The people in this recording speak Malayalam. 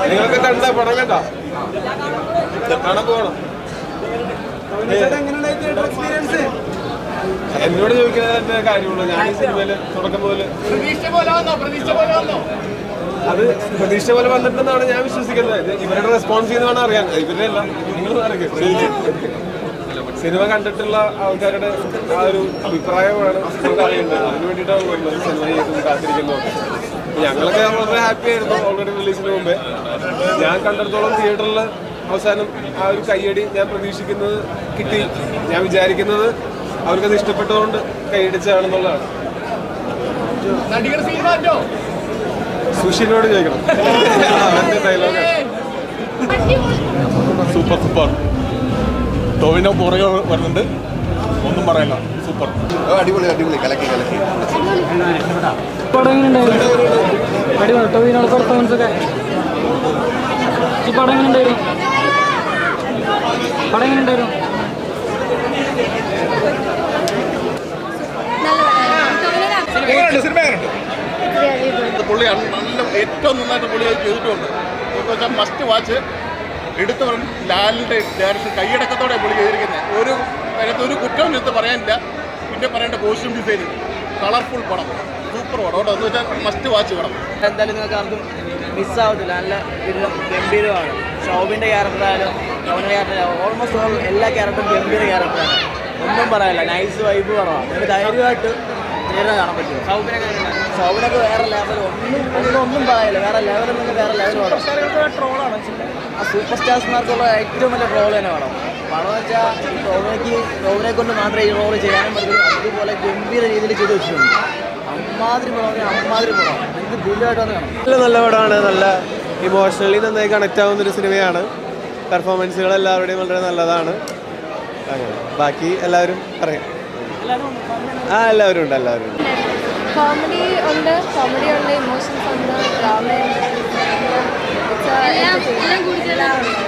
നിങ്ങളൊക്കെ കണ്ട പടം കണ്ട കാണാൻ പോകണം എന്നോട് ചോദിക്കാൻ തന്നെ കാര്യമുള്ളൂ ഞാൻ ഈ സിനിമയില് തുടക്കം മുതല് അത് പ്രതീക്ഷ പോലെ വന്നിട്ടുണ്ടെന്നാണ് ഞാൻ വിശ്വസിക്കുന്നത് ഇത് ഇവരുടെ റെസ്പോൺസ് ചെയ്യുന്നതാണ് അറിയാൻ ഇവരുടെ അല്ല നിങ്ങൾ അറിയാം സിനിമ കണ്ടിട്ടുള്ള ആൾക്കാരുടെ ആ ഒരു അഭിപ്രായമാണ് നമുക്ക് അറിയേണ്ടത് അതിന് വേണ്ടിയിട്ടാണ് വരുന്നത് സിനിമ ചെയ്തും കാത്തിരിക്കുന്നതൊക്കെ ഞങ്ങളൊക്കെ വളരെ ഹാപ്പി ആയിരുന്നു ഓൾറെഡി റിലീസിന് മുമ്പേ ഞാൻ കണ്ടിടത്തോളം തിയേറ്ററിൽ അവസാനം ആ ഒരു കയ്യടി ഞാൻ പ്രതീക്ഷിക്കുന്നത് കിട്ടി ഞാൻ വിചാരിക്കുന്നത് അവർക്കത് ഇഷ്ടപ്പെട്ടതുകൊണ്ട് കൈയടിച്ചതാണെന്നുള്ളതാണ് സുഷിനോട് ചോദിക്കണം അവന്റെ ഡയലോഗ് സൂപ്പർ സൂപ്പർ ടോവിനോ പുറകെ വരുന്നുണ്ട് ഒന്നും പറയല്ല സൂപ്പർ അടിപൊളി അടിപൊളി കലക്കി കലക്കി പടം എങ്ങനെയുണ്ടായിരുന്നു അടിപൊളി ടോവിനോട് പെർഫോമൻസ് ഒക്കെ ഈ പടം എങ്ങനെയുണ്ടായിരുന്നു പടം എങ്ങനെയുണ്ടായിരുന്നു സിനിമ പുള്ളി നല്ല ഏറ്റവും നന്നായിട്ട് പുള്ളി അത് ചെയ്തിട്ടുണ്ട് എന്ന് വെച്ചാൽ മസ്റ്റ് വാച്ച് എടുത്തവർ ലാലിൻ്റെ ഡയറക്ഷൻ കൈയടക്കത്തോടെ പുള്ളി ചെയ്തിരിക്കുന്നത് ഒരു അതിനകത്ത് ഒരു കുറ്റവും എടുത്ത് പറയാനില്ല പിന്നെ പറയേണ്ട കോസ്റ്റ്യൂം ഡിസൈനിങ് കളർഫുൾ പടം സൂപ്പർ പടം കേട്ടോ എന്ന് വെച്ചാൽ മസ്റ്റ് വാച്ച് പടം എന്തായാലും നിങ്ങൾക്ക് ആർക്കും മിസ്സാവത്തില്ല നല്ല വില്ലം ഗംഭീരമാണ് ഷോബിൻ്റെ ക്യാരക്ടറായാലും ടോണിൻ്റെ ക്യാരക്ടർ ഓൾമോസ്റ്റ് ഓൾ എല്ലാ ക്യാരക്ടറും ഗംഭീര ക്യാരക്ടറാണ് ഒന്നും പറയാനില്ല നൈസ് വൈബ് കുറവാണ് നിങ്ങൾക്ക് ധൈര്യമായിട്ട് നേരിട്ട് കാണാൻ പറ്റും ഷോബിനൊക്കെ ഷോബിനൊക്കെ വേറെ ലെവൽ ഒന്നും ഒന്നും ഒന്നും പറയില്ല വേറെ ലെവലിൽ നിന്ന് വേറെ ലെവൽ വേണം ട്രോളാണ് ആ സൂപ്പർ സ്റ്റാർസ്മാർക്കുള്ള ഏറ്റവും വലിയ ട്രോൾ തന്നെ വേണം പണം വെച്ചാൽ ഈ ടോവിനയ്ക്ക് ടോവിനെ കൊണ്ട് മാത്രമേ ഈ റോൾ ചെയ്യാനും പറ്റുള്ളൂ അതുപോലെ ഗംഭീര രീതിയിൽ ചെയ്ത് വെച്ചിട്ടുണ്ട് അമ്മാതിരി പടം അമ്മാതിരി പടം എനിക്ക് ബില്ലായിട്ട് വന്ന് കാണാം നല്ല നല്ല പടമാണ് നല്ല ഇമോഷണലി നന്നായി കണക്ട് ആവുന്ന ഒരു സിനിമയാണ് പെർഫോമൻസുകൾ എല്ലാവരുടെയും വളരെ നല്ലതാണ് അങ്ങനെ ബാക്കി എല്ലാവരും പറയാം ആ എല്ലാവരും ഉണ്ട് എല്ലാവരും ഉണ്ട് കോമഡി ഉണ്ട് കോമഡി ഉണ്ട് ഇമോഷൻസ് ഉണ്ട് ഡ്രാമ ഉണ്ട് എല്ലാം എല്ലാം കൂടുതലാണ്